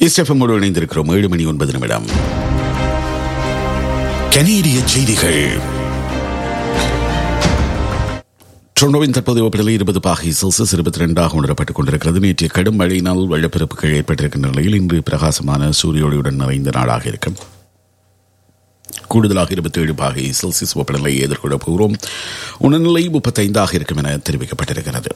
இஸ்எஃப்எம்மோடு இணைந்திருக்கிறோம் ஏழு மணி ஒன்பது நிமிடம் கனேடிய செய்திகள் டொரண்டோவின் தற்போதைய வெப்பநிலை இருபது பாகை செல்சியஸ் இருபத்தி ரெண்டாக உணரப்பட்டுக் கொண்டிருக்கிறது நேற்றைய கடும் மழையினால் வெள்ளப்பெருப்புகள் ஏற்பட்டிருக்கின்ற நிலையில் இன்று பிரகாசமான சூரிய ஒளியுடன் நிறைந்த நாளாக இருக்கும் கூடுதலாக இருபத்தி ஏழு பாகை செல்சியஸ் வெப்பநிலையை எதிர்கொள்ளப் போகிறோம் உணர்நிலை முப்பத்தைந்தாக இருக்கும் என தெரிவிக்கப்பட்டிருக்கிறது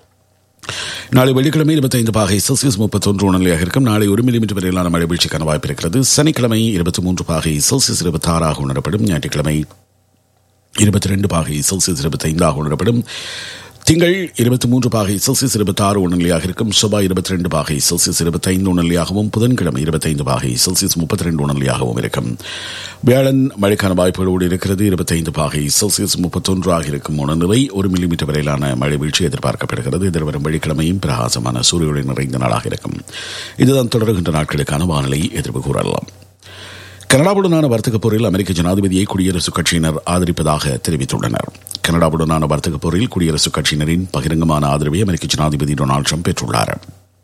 நாளை வெள்ளிக்கிழமை இருபத்தைந்து பாகை செல்சியஸ் முப்பத்தொன்று உணர்நிலையாக இருக்கும் நாளை ஒரு மில்லிமீட்டர் வரையிலான மழை வீழ்ச்சிக்கான வாய்ப்பு இருக்கிறது சனிக்கிழமை இருபத்தி மூன்று பாகை செல்சியஸ் இருபத்தி ஆறாக உணரப்படும் ஞாயிற்றுக்கிழமை இருபத்தி ரெண்டு பாகை செல்சியஸ் இருபத்தி ஐந்தாக உணரப்படும் திங்கள் இருபத்தி மூன்று பாகை செல்சியஸ் இருபத்தி ஆறு உணர்நிலையாக இருக்கும் செவ்வாய் இருபத்தி ரெண்டு பாகை செல்சியஸ் இருபத்தி ஐந்து உணர்நிலையாகவும் புதன்கிழமை இருபத்தைந்து பாகை செல்சியஸ் முப்பத்தி ரெண்டு உணர்நிலையாகவும் இருக்கும் வியாழன் மழைக்கான வாய்ப்புகளோடு இருக்கிறது இருபத்தைந்து பாகை செல்சியஸ் முப்பத்தொன்றாக இருக்கும் உணர்நிலை ஒரு மில்லிமீட்டர் வரையிலான மழை வீழ்ச்சி எதிர்பார்க்கப்படுகிறது எதிர்வரும் வெள்ளிக்கிழமையும் பிரகாசமான சூரியொளி நிறைந்த நாளாக இருக்கும் இதுதான் தொடர்கின்ற நாட்களுக்கான வானிலை எதிர்ப்பு கூறலாம் கனடாவுடனான வர்த்தக போரில் அமெரிக்க ஜனாதிபதியை குடியரசுக் கட்சியினர் ஆதரிப்பதாக தெரிவித்துள்ளனர் கனடாவுடனான வர்த்தக போரில் குடியரசுக் கட்சியினரின் பகிரங்கமான ஆதரவை அமெரிக்க ஜனாதிபதி டொனால்டு ட்ரம்ப் பெற்றுள்ளார்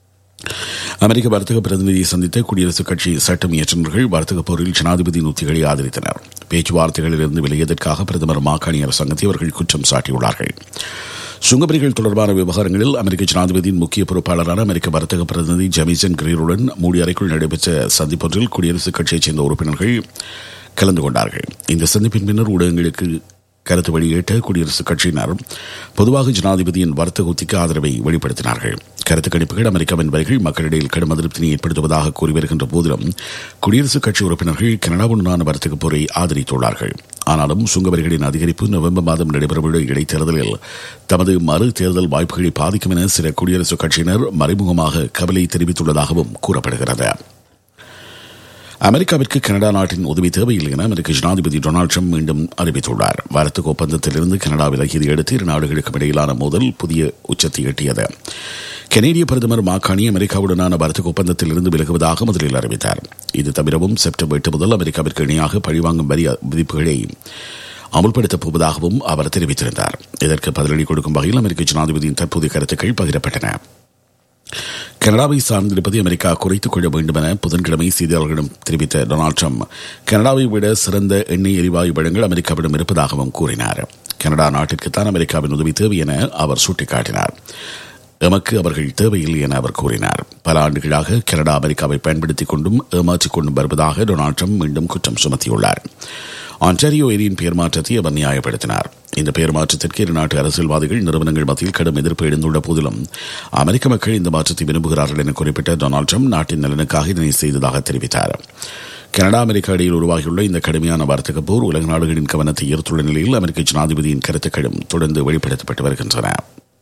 அமெரிக்க வர்த்தக பிரதிநிதியை சந்தித்த குடியரசுக் கட்சி சட்டம் இயற்றுநர்கள் வர்த்தக போரில் ஜனாதிபதி உத்திகளை ஆதரித்தனர் பேச்சுவார்த்தைகளிலிருந்து விலகியதற்காக பிரதமர் மாகாணி அரசாங்கத்தை அவர்கள் குற்றம் சாட்டியுள்ளார்கள் சுங்கவரிகள் தொடர்பான விவகாரங்களில் அமெரிக்க ஜனாதிபதியின் முக்கிய பொறுப்பாளரான அமெரிக்க வர்த்தக பிரதிநிதி ஜெமிசன் கிரீருடன் மூடி அறைக்குள் நடைபெற்ற சந்திப்பொன்றில் குடியரசுக் கட்சியைச் சேர்ந்த உறுப்பினர்கள் கலந்து கொண்டார்கள் இந்த சந்திப்பின் பின்னர் ஊடகங்களுக்கு கருத்து வெளியிட்ட குடியரசுக் கட்சியினர் பொதுவாக ஜனாதிபதியின் வர்த்தக உத்திக்கு ஆதரவை வெளிப்படுத்தினார்கள் கருத்து கணிப்புகள் அமெரிக்காவின் வரிகள் மக்களிடையில் கடும் அதிருப்தியை ஏற்படுத்துவதாக கூறி வருகின்ற போதிலும் குடியரசுக் கட்சி உறுப்பினர்கள் கனடாவுடனான வர்த்தக போரை ஆதரித்துள்ளார்கள் ஆனாலும் சுங்கவரிகளின் அதிகரிப்பு நவம்பர் மாதம் நடைபெறவுள்ள இடைத்தேர்தலில் தமது மறு தேர்தல் வாய்ப்புகளை பாதிக்கும் என சில குடியரசுக் கட்சியினர் மறைமுகமாக கவலை தெரிவித்துள்ளதாகவும் கூறப்படுகிறது அமெரிக்காவிற்கு கனடா நாட்டின் உதவி தேவையில்லை என அமெரிக்க ஜனாதிபதி டொனால்டு ட்ரம்ப் மீண்டும் அறிவித்துள்ளார் வர்த்தக ஒப்பந்தத்திலிருந்து கனடா விலகியதை அடுத்து இரு நாடுகளுக்கும் இடையிலான மோதல் புதிய உச்சத்தை எட்டியது கனேடிய பிரதமர் மாகாணி அமெரிக்காவுடனான வர்த்தக ஒப்பந்தத்தில் இருந்து விலகுவதாக முதலில் அறிவித்தார் இது தவிரவும் செப்டம்பர் எட்டு முதல் அமெரிக்காவிற்கு இணையாக பழிவாங்கும் வரி விதிப்புகளை அமுல்படுத்தப் போவதாகவும் அவர் தெரிவித்திருந்தார் இதற்கு பதிலடி கொடுக்கும் வகையில் அமெரிக்க ஜனாதிபதியின் தற்போதைய கருத்துக்கள் பகிரப்பட்டன கனடாவை சார்ந்திருப்பதை அமெரிக்கா குறைத்துக் கொள்ள வேண்டும் என புதன்கிழமை செய்தியாளர்களிடம் தெரிவித்த டொனால்டு ட்ரம்ப் கனடாவை விட சிறந்த எண்ணெய் எரிவாயு வழங்கல் அமெரிக்காவிடம் இருப்பதாகவும் கூறினார் கனடா நாட்டிற்குத்தான் அமெரிக்காவின் உதவி தேவை என அவர் சுட்டிக்காட்டினார் எமக்கு அவர்கள் தேவையில்லை என அவர் கூறினார் பல ஆண்டுகளாக கனடா அமெரிக்காவை பயன்படுத்திக் கொண்டும் ஏமாற்றிக் கொண்டும் வருவதாக டொனால்டு ட்ரம்ப் மீண்டும் குற்றம் சுமத்தியுள்ளார் ஆன்டாரியோ ஏரியின் பெயர் மாற்றத்தை அவர் நியாயப்படுத்தினார் இந்த பெயர் மாற்றத்திற்கு இரு நாட்டு அரசியல்வாதிகள் நிறுவனங்கள் மத்தியில் கடும் எதிர்ப்பு எழுந்துள்ள போதிலும் அமெரிக்க மக்கள் இந்த மாற்றத்தை விரும்புகிறார்கள் என குறிப்பிட்ட டொனால்டு ட்ரம்ப் நாட்டின் நலனுக்காக இதனை செய்ததாக தெரிவித்தார் கனடா அமெரிக்கா இடையில் உருவாகியுள்ள இந்த கடுமையான வர்த்தக போர் உலக நாடுகளின் கவனத்தை ஈர்த்துள்ள நிலையில் அமெரிக்க ஜனாதிபதியின் கருத்துக்களும் தொடர்ந்து வெளிப்படுத்தப்பட்டு வருகின்றன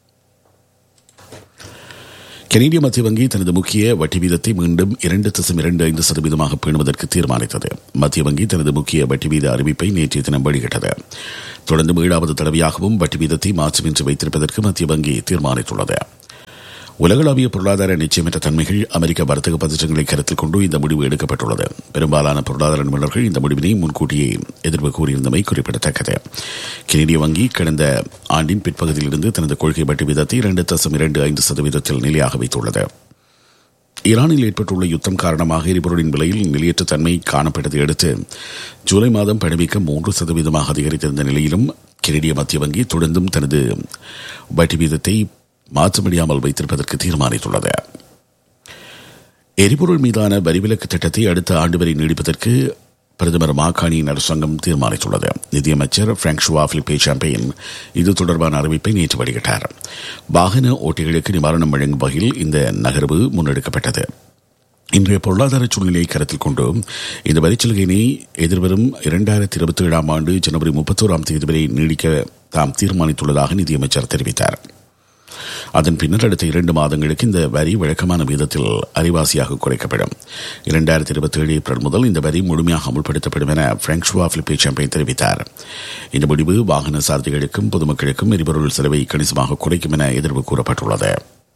கனேடிய மத்திய வங்கி தனது முக்கிய வட்டி வீதத்தை மீண்டும் இரண்டு தசம் இரண்டு ஐந்து சதவீதமாக பேணுவதற்கு தீர்மானித்தது மத்திய வங்கி தனது முக்கிய வட்டி வீத அறிவிப்பை நேற்றைய தினம் வெளியிட்டது தொடர்ந்து ஏழாவது தடவையாகவும் வட்டி வீதத்தை மாற்றமின்றி வைத்திருப்பதற்கு மத்திய வங்கி தீர்மானித்துள்ளது உலகளாவிய பொருளாதார நிச்சயமற்ற தன்மைகள் அமெரிக்க வர்த்தக பதற்றங்களை கருத்தில் கொண்டு இந்த முடிவு எடுக்கப்பட்டுள்ளது பெரும்பாலான பொருளாதார நிபுணர்கள் இந்த முடிவினை முன்கூட்டியே எதிர்ப்பு கூறியிருந்தமை குறிப்பிடத்தக்கது கெனடிய வங்கி கடந்த ஆண்டின் பிற்பகுதியிலிருந்து தனது கொள்கை வட்டி வீதத்தை இரண்டு தசம் இரண்டு ஐந்து சதவீதத்தில் நிலையாக வைத்துள்ளது ஈரானில் ஏற்பட்டுள்ள யுத்தம் காரணமாக எரிபொருளின் விலையில் நிலையற்ற தன்மை காணப்பட்டதை அடுத்து ஜூலை மாதம் பணவீக்கம் மூன்று சதவீதமாக அதிகரித்திருந்த நிலையிலும் கெனடிய மத்திய வங்கி தொடர்ந்தும் தனது வட்டி வீதத்தை மாற்ற முடியாமல் வைத்திருப்பதற்கு தீர்மானித்துள்ளது எரிபொருள் மீதான வரிவிலக்கு திட்டத்தை அடுத்த ஆண்டு வரை நீடிப்பதற்கு பிரதமர் மாகாணியின் அரசாங்கம் தீர்மானித்துள்ளது நிதியமைச்சர் பிராங்க்ஷுவா பிலிப்பே சாம்பெயின் இது தொடர்பான அறிவிப்பை நேற்று வெளியிட்டார் வாகன ஓட்டிகளுக்கு நிவாரணம் வழங்கும் வகையில் இந்த நகர்வு முன்னெடுக்கப்பட்டது இன்றைய பொருளாதார சூழ்நிலையை கருத்தில் கொண்டு இந்த வரிச்சலுகையினை எதிர்வரும் இரண்டாயிரத்தி இருபத்தி ஏழாம் ஆண்டு ஜனவரி முப்பத்தோராம் தேதி வரை நீடிக்க தாம் தீர்மானித்துள்ளதாக நிதியமைச்சர் தெரிவித்தார் அதன் பின்னர் அடுத்த இரண்டு மாதங்களுக்கு இந்த வரி வழக்கமான வீதத்தில் அரிவாசியாக குறைக்கப்படும் இரண்டாயிரத்தி இருபத்தி ஏழு ஏப்ரல் முதல் இந்த வரி முழுமையாக அமுல்படுத்தப்படும் என பிராங்க்ஷுவா பிலிப்பே சாம்பை தெரிவித்தார் இந்த முடிவு வாகன சாரதிகளுக்கும் பொதுமக்களுக்கும் எரிபொருள் செலவை கணிசமாக குறைக்கும் என எதிர்ப்பு கூறப்பட்டுள்ளது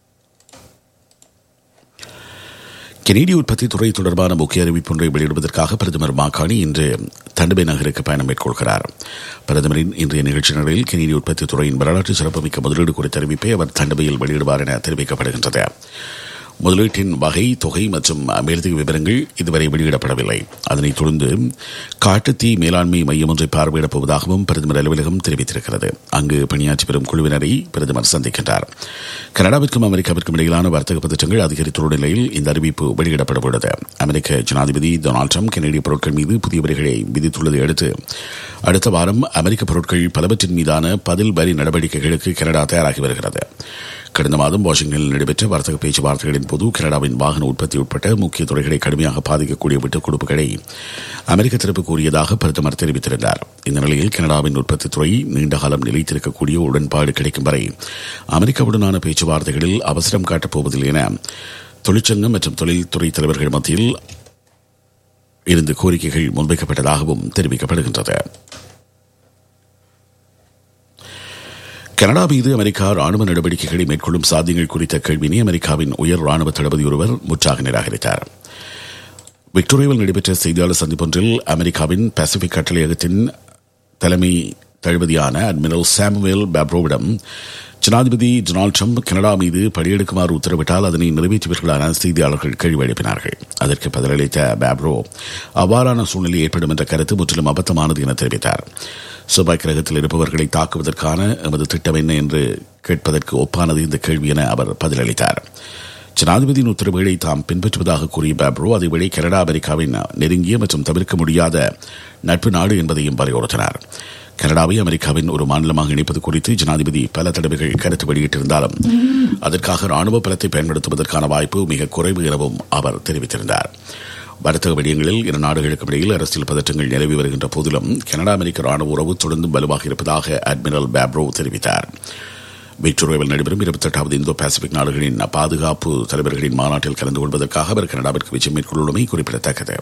கெனேடிய உற்பத்தி துறை தொடர்பான முக்கிய அறிவிப்பொன்றை வெளியிடுவதற்காக பிரதமர் மாகாணி இன்று தண்டுபை நகருக்கு பயணம் மேற்கொள்கிறார் பிரதமரின் இன்றைய நிகழ்ச்சி நிலையில் கெனேடிய உற்பத்தி துறையின் வரலாற்று சிறப்புமிக்க முதலீடு குறித்த அறிவிப்பை அவர் தண்டுபையில் வெளியிடுவார் என தெரிவிக்கப்படுகின்றது முதலீட்டின் வகை தொகை மற்றும் மேலதிக விவரங்கள் இதுவரை வெளியிடப்படவில்லை அதனைத் தொடர்ந்து காட்டுத்தீ மேலாண்மை மையம் ஒன்றை பார்வையிடப் போவதாகவும் பிரதமர் அலுவலகம் தெரிவித்திருக்கிறது அங்கு பணியாற்றி வரும் குழுவினரை பிரதமர் சந்திக்கின்றார் கனடாவிற்கும் அமெரிக்காவிற்கும் இடையிலான வர்த்தக பதற்றங்கள் அதிகரித்துள்ள நிலையில் இந்த அறிவிப்பு வெளியிடப்பட உள்ளது அமெரிக்க ஜனாதிபதி டொனால்டு ட்ரம்ப் கனேடிய பொருட்கள் மீது புதிய வரிகளை விதித்துள்ளதை அடுத்து அடுத்த வாரம் அமெரிக்க பொருட்கள் பலவற்றின் மீதான பதில் வரி நடவடிக்கைகளுக்கு கனடா தயாராகி வருகிறது கடந்த மாதம் வாஷிங்டனில் நடைபெற்ற வர்த்தக பேச்சுவார்த்தைகளின் போது கனடாவின் வாகன உற்பத்தி உட்பட்ட முக்கிய துறைகளை கடுமையாக பாதிக்கக்கூடிய விட்டுக் கொடுப்புகளை அமெரிக்க தரப்பு கூறியதாக பிரதமர் தெரிவித்திருந்தார் இந்த நிலையில் கனடாவின் உற்பத்தி துறை நீண்டகாலம் நிலைத்திருக்கக்கூடிய உடன்பாடு கிடைக்கும் வரை அமெரிக்காவுடனான பேச்சுவார்த்தைகளில் அவசரம் காட்டப் போவதில்லை என தொழிற்சங்கம் மற்றும் தொழில்துறை தலைவர்கள் மத்தியில் இருந்து கோரிக்கைகள் முன்வைக்கப்பட்டதாகவும் தெரிவிக்கப்படுகின்றது கனடா மீது அமெரிக்கா ராணுவ நடவடிக்கைகளை மேற்கொள்ளும் சாத்தியங்கள் குறித்த கேள்வினை அமெரிக்காவின் உயர் ராணுவ தளபதி ஒருவர் முற்றாக நிராகரித்தார் விக்டோரியாவில் நடைபெற்ற செய்தியாளர் சந்திப்பொன்றில் அமெரிக்காவின் பசிபிக் கட்டளையகத்தின் தலைமை தளபதியான அட்மிரல் சாமுவேல் பேப்ரோவிடம் ஜனாதிபதி டொனால்டு ட்ரம்ப் கனடா மீது படியெடுக்குமாறு உத்தரவிட்டால் அதனை நிறைவேற்றுவீர்களான செய்தியாளர்கள் கேள்வி எழுப்பினார்கள் அதற்கு பதிலளித்த பேப்ரோ அவ்வாறான சூழ்நிலை ஏற்படும் என்ற கருத்து முற்றிலும் அபத்தமானது என தெரிவித்தார் செவ்வாய் கிரகத்தில் இருப்பவர்களை தாக்குவதற்கான எமது திட்டம் என்ன என்று கேட்பதற்கு ஒப்பானது இந்த கேள்வி என அவர் பதிலளித்தார் ஜனாதிபதியின் உத்தரவுகளை தாம் பின்பற்றுவதாக கூறிய பேப்ரோ அதேவேளை கனடா அமெரிக்காவின் நெருங்கிய மற்றும் தவிர்க்க முடியாத நட்பு நாடு என்பதையும் வலியுறுத்தினார் கனடாவை அமெரிக்காவின் ஒரு மாநிலமாக இணைப்பது குறித்து ஜனாதிபதி பல தடவைகள் கருத்து வெளியிட்டிருந்தாலும் அதற்காக ராணுவ பலத்தை பயன்படுத்துவதற்கான வாய்ப்பு மிக குறைவு எனவும் அவர் தெரிவித்திருந்தார் வர்த்தக விடயங்களில் இரு நாடுகளுக்கும் இடையில் அரசியல் பதற்றங்கள் நிலவி வருகின்ற போதிலும் கனடா அமெரிக்க ராணுவ உறவு தொடர்ந்தும் வலுவாக இருப்பதாக அட்மிரல் பேப்ரோ தெரிவித்தார் விக்டோரியாவில் நடைபெறும் இருபத்தெட்டாவது இந்தோ பசிபிக் நாடுகளின் பாதுகாப்பு தலைவர்களின் மாநாட்டில் கலந்து கொள்வதற்காக அவர் கனடாவிற்கு விஜயம் மேற்கொள்ளுள்ளமை குறிப்பிடத்தக்கது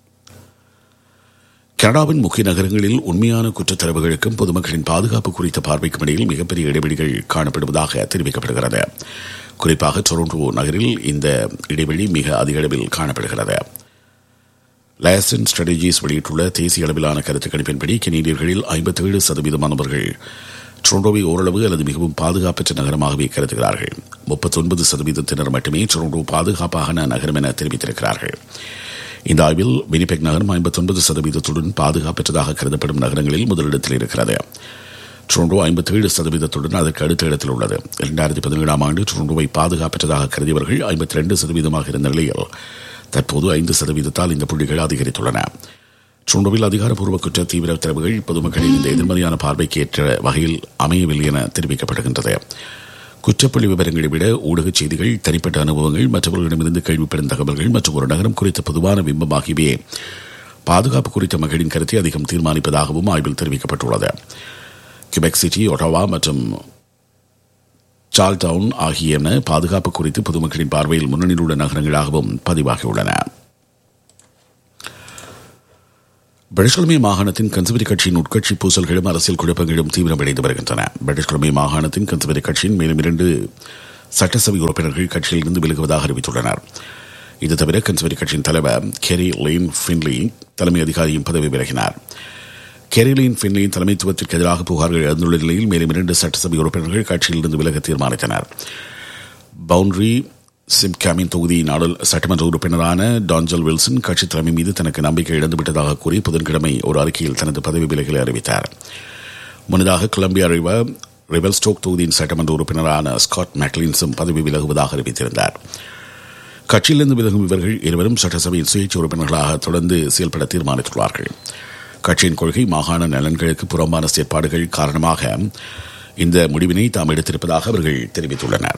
கனடாவின் முக்கிய நகரங்களில் உண்மையான குற்றத்தரவுகளுக்கும் பொதுமக்களின் பாதுகாப்பு குறித்த பார்வைக்கும் இடையில் மிகப்பெரிய இடைவெளிகள் காணப்படுவதாக தெரிவிக்கப்படுகிறது குறிப்பாக டொரண்டோ நகரில் இந்த இடைவெளி மிக அதிக அளவில் காணப்படுகிறது லயசன் ஸ்ட்ராட்டஜிஸ் வெளியிட்டுள்ள தேசிய அளவிலான கருத்து கணிப்பின்படி கெனடியர்களில் ஐம்பத்தேழு சதவீதமானவர்கள் டொரண்டோவை ஓரளவு அல்லது மிகவும் பாதுகாப்பற்ற நகரமாகவே கருதுகிறார்கள் முப்பத்தொன்பது சதவீதத்தினர் மட்டுமே டொரண்டோ பாதுகாப்பான நகரம் என தெரிவித்திருக்கிறார்கள் இந்த ஆய்வில் வினிபெக் நகரம் ஐம்பத்தொன்பது சதவீதத்துடன் பாதுகாப்பற்றதாக கருதப்படும் நகரங்களில் முதலிடத்தில் இருக்கிறது டொரண்டோ ஐம்பத்தேழு சதவீதத்துடன் அதற்கு அடுத்த இடத்தில் உள்ளது இரண்டாயிரத்தி பதினேழாம் ஆண்டு டொரண்டோவை பாதுகாப்பற்றதாக கருதியவர்கள் ஐம்பத்தி ரெண்டு சதவீதமாக இருந்த நிலையில் தற்போது ஐந்து சதவீதத்தால் இந்த புள்ளிகள் அதிகரித்துள்ளன டொரண்டோவில் அதிகாரப்பூர்வ குற்ற தீவிர தரவுகள் பொதுமக்களின் இந்த எதிர்மறையான பார்வைக்கு ஏற்ற வகையில் அமையவில்லை என தெரிவிக்கப்படுகின்றது குற்றப்புள்ளி விவரங்களை விட ஊடகச் செய்திகள் தனிப்பட்ட அனுபவங்கள் மற்றவர்களிடமிருந்து கேள்விப்படும் தகவல்கள் மற்றும் ஒரு நகரம் குறித்த பொதுவான பிம்பம் ஆகியவையே பாதுகாப்பு குறித்த மக்களின் கருத்தை அதிகம் தீர்மானிப்பதாகவும் ஆய்வில் தெரிவிக்கப்பட்டுள்ளது கிபெக் சிட்டி ஒட்டாவா மற்றும் சார்ல்டவுன் ஆகியன பாதுகாப்பு குறித்து பொதுமக்களின் பார்வையில் முன்னணியில் உள்ள நகரங்களாகவும் பதிவாகியுள்ளன பிரிட்டிஷ் கொலம்பியா மாகாணத்தின் கன்சர்வேட்டிவ் கட்சியின் உட்கட்சி பூசல்களும் அரசியல் குழப்பங்களும் தீவிரமடைந்து வருகின்றன பிரிட்டிஷ் கொலம்பியா மாகாணத்தின் கன்சர்வேட்டிவ் கட்சியின் மேலும் இரண்டு சட்டசபை உறுப்பினர்கள் கட்சியில் இருந்து விலகுவதாக அறிவித்துள்ளனர் இது தவிர கன்சர்வேட்டிவ் கட்சியின் தலைவர் கெரி லேன் ஃபின்லி தலைமை அதிகாரியும் பதவி விலகினார் கெரிலின் ஃபின்லியின் தலைமைத்துவத்திற்கு எதிராக புகார்கள் எழுந்துள்ள நிலையில் மேலும் இரண்டு சட்டசபை உறுப்பினர்கள் கட்சியிலிருந்து விலக தீர்மானித்தனர் பவுண்டரி சிம்காமின் தொகுதி நாடல் சட்டமன்ற உறுப்பினரான டான்ஜல் வில்சன் கட்சி தலைமை மீது தனக்கு நம்பிக்கை இழந்துவிட்டதாக கூறி புதன்கிழமை ஒரு அறிக்கையில் தனது பதவி விலகலை அறிவித்தார் முன்னதாக கொலம்பியா ரிவர் ரிவல் ஸ்டோக் தொகுதியின் சட்டமன்ற உறுப்பினரான ஸ்காட் மேக்லின்ஸும் பதவி விலகுவதாக அறிவித்திருந்தார் கட்சியிலிருந்து விலகும் இவர்கள் இருவரும் சட்டசபையின் சுயேட்சை உறுப்பினர்களாக தொடர்ந்து செயல்பட தீர்மானித்துள்ளார்கள் கட்சியின் கொள்கை மாகாண நலன்களுக்கு புறம்பான செயற்பாடுகள் காரணமாக இந்த முடிவினை தாம் எடுத்திருப்பதாக அவர்கள் தெரிவித்துள்ளனர்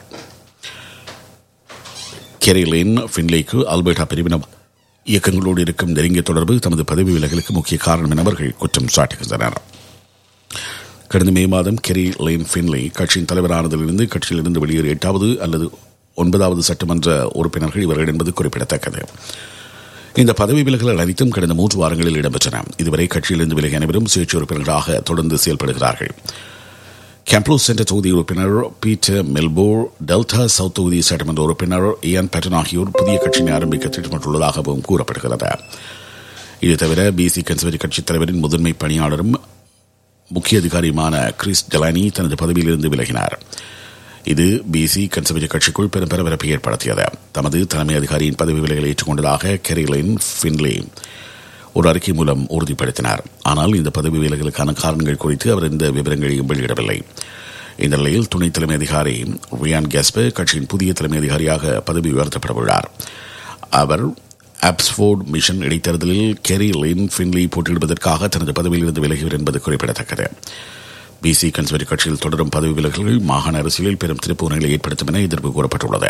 கெரிலின் ஃபின்லேக்கு அல்பர்டா பிரிவின இயக்கங்களோடு இருக்கும் நெருங்கிய தொடர்பு தமது பதவி விலகலுக்கு முக்கிய காரணம் என அவர்கள் குற்றம் சாட்டுகின்றனர் கடந்த மே மாதம் கெரி லேன் ஃபின்லே கட்சியின் தலைவரானதிலிருந்து கட்சியிலிருந்து வெளியேறி எட்டாவது அல்லது ஒன்பதாவது சட்டமன்ற உறுப்பினர்கள் இவர்கள் என்பது குறிப்பிடத்தக்கது இந்த பதவி விலகல்கள் அனைத்தும் கடந்த மூன்று வாரங்களில் இடம்பெற்றன இதுவரை கட்சியிலிருந்து விலகிய அனைவரும் சுயேட்சை உறுப்பினர்களாக தொடர்ந்து செயல்படுகிறார்கள் கேம்ப்ளோ சென்டர் தொகுதி உறுப்பினர் பீட்டர் மெல்போர் டெல்டா சவுத் தொகுதி சட்டமன்ற உறுப்பினர் இயன் பேட்டன் ஆகியோர் புதிய கட்சியை ஆரம்பிக்க திட்டமிட்டுள்ளதாகவும் கூறப்படுகிறது இது தவிர பிசி கன்சர்வேட்டிவ் கட்சித் தலைவரின் முதன்மை பணியாளரும் முக்கிய அதிகாரியுமான கிறிஸ் டெலானி தனது பதவியிலிருந்து விலகினார் இது பிசி கன்சர்வேட்டிவ் கட்சிக்குள் பெரும் பரபரப்பை ஏற்படுத்தியது தமது தலைமை அதிகாரியின் பதவி விலைகளை ஏற்றுக்கொண்டதாக கெரிலின் ஃபின்லி ஒரு அறிக்கை மூலம் உறுதிப்படுத்தினார் ஆனால் இந்த பதவி விலகலுக்கான காரணங்கள் குறித்து அவர் எந்த விவரங்களையும் வெளியிடவில்லை இந்த நிலையில் துணை தலைமை அதிகாரி ரியான் கேஸ்பே கட்சியின் புதிய தலைமை அதிகாரியாக பதவி உயர்த்தப்பட உள்ளார் அவர் ஆப்ஸ்போர்ட் மிஷன் இடைத்தேர்தலில் கெரி லின் ஃபின்லி போட்டியிடுவதற்காக தனது பதவியிலிருந்து விலகியவர் என்பது குறிப்பிடத்தக்கது பிசி கன்சர்வேட்டிவ் கட்சியில் தொடரும் பதவி விலகல்கள் மாகாண அரசியலில் பெரும் திருப்புமுனைகளை ஏற்படுத்தும் என எதிர்ப்பு கூறப்பட்டுள்ளது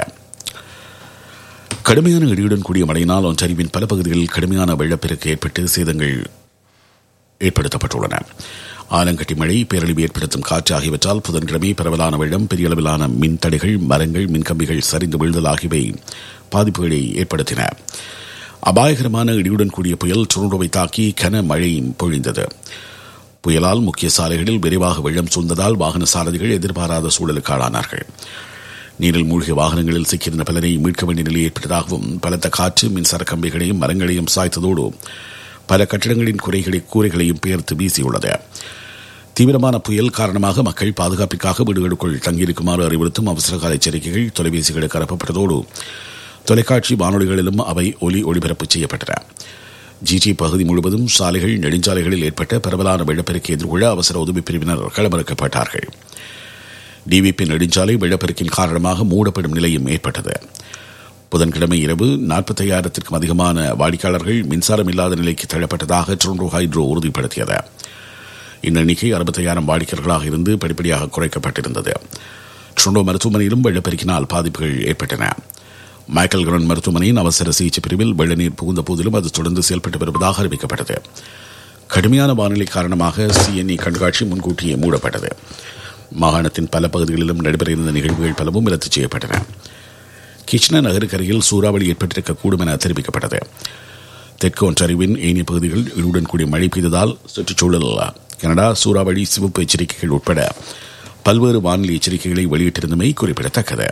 கடுமையான இடியுடன் கூடிய மழையினால் ஒன்றியவின் பல பகுதிகளில் கடுமையான வெள்ளப்பெருக்கு ஏற்பட்டு சேதங்கள் ஏற்படுத்தப்பட்டுள்ளன ஆலங்கட்டி மழை பேரழிவு ஏற்படுத்தும் காற்று ஆகியவற்றால் புதன்கிழமை பரவலான வெள்ளம் பெரிய அளவிலான மின் தடைகள் மரங்கள் மின்கம்பிகள் சரிந்து விழுதல் ஆகியவை பாதிப்புகளை ஏற்படுத்தின அபாயகரமான இடியுடன் கூடிய புயல் டொரண்டோவை தாக்கி கன மழை பொழிந்தது புயலால் முக்கிய சாலைகளில் விரைவாக வெள்ளம் சூழ்ந்ததால் வாகன சாரதிகள் எதிர்பாராத சூழலுக்கு ஆளானார்கள் நீரில் மூழ்கிய வாகனங்களில் சிக்கியிருந்த பலரை மீட்க வேண்டிய நிலை ஏற்பட்டதாகவும் பலத்த காற்று மின்சார கம்பிகளையும் மரங்களையும் சாய்த்ததோடு பல கட்டிடங்களின் குறைகளை கூரைகளையும் பெயர்த்து வீசியுள்ளது தீவிரமான புயல் காரணமாக மக்கள் பாதுகாப்பிற்காக வீடுகளுக்குள் தங்கியிருக்குமாறு அறிவுறுத்தும் அவசரகால எச்சரிக்கைகள் தொலைபேசிகளுக்கு அனுப்பப்பட்டதோடு தொலைக்காட்சி வானொலிகளிலும் அவை ஒலி ஒளிபரப்பு செய்யப்பட்டன ஜிடி பகுதி முழுவதும் சாலைகள் நெடுஞ்சாலைகளில் ஏற்பட்ட பரவலான வெள்ளப்பெருக்கை எதிர்கொள்ள அவசர உதவி பிரிவினர் களமிறக்கப்பட்டார்கள் டிவிபி நெடுஞ்சாலை வெள்ளப்பெருக்கின் காரணமாக மூடப்படும் நிலையும் ஏற்பட்டது புதன்கிழமை இரவு நாற்பத்தையாயிரத்திற்கும் அதிகமான வாடிக்கையாளர்கள் மின்சாரம் இல்லாத நிலைக்கு தள்ளப்பட்டதாக டொரண்டோ ஹைட்ரோ உறுதிப்படுத்தியது இந்த எண்ணிக்கை அறுபத்தையாயிரம் வாடிக்கையாளர்களாக இருந்து படிப்படியாக குறைக்கப்பட்டிருந்தது டொரண்டோ மருத்துவமனையிலும் வெள்ளப்பெருக்கினால் பாதிப்புகள் ஏற்பட்டன மைக்கேல் கிரன் மருத்துவமனையின் அவசர சிகிச்சை பிரிவில் வெள்ள நீர் புகுந்த போதிலும் அது தொடர்ந்து செயல்பட்டு வருவதாக அறிவிக்கப்பட்டது கடுமையான வானிலை காரணமாக சிஎன்இ கண்காட்சி முன்கூட்டியே மூடப்பட்டது மாகாணத்தின் பல பகுதிகளிலும் நடைபெற இருந்த நிகழ்வுகள் பலவும் ரத்து செய்யப்பட்டன கிருஷ்ண நகருக்கரையில் சூறாவளி ஏற்பட்டிருக்கக்கூடும் என தெரிவிக்கப்பட்டது தெற்கு ஒன்றறிவின் ஏனைய பகுதிகள் இடியுடன் கூடிய மழை பெய்ததால் சுற்றுச்சூழல் கனடா சூறாவளி சிவப்பு எச்சரிக்கைகள் உட்பட பல்வேறு வானிலை எச்சரிக்கைகளை வெளியிட்டிருந்தமை குறிப்பிடத்தக்கது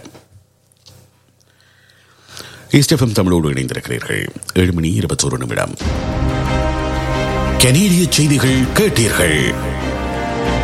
ஈஸ்டெஃபம் தமிழோடு இணைந்திருக்கிறீர்கள் ஏழு மணி இருபத்தோரு நிமிடம் கனேடிய செய்திகள் கேட்டீர்கள்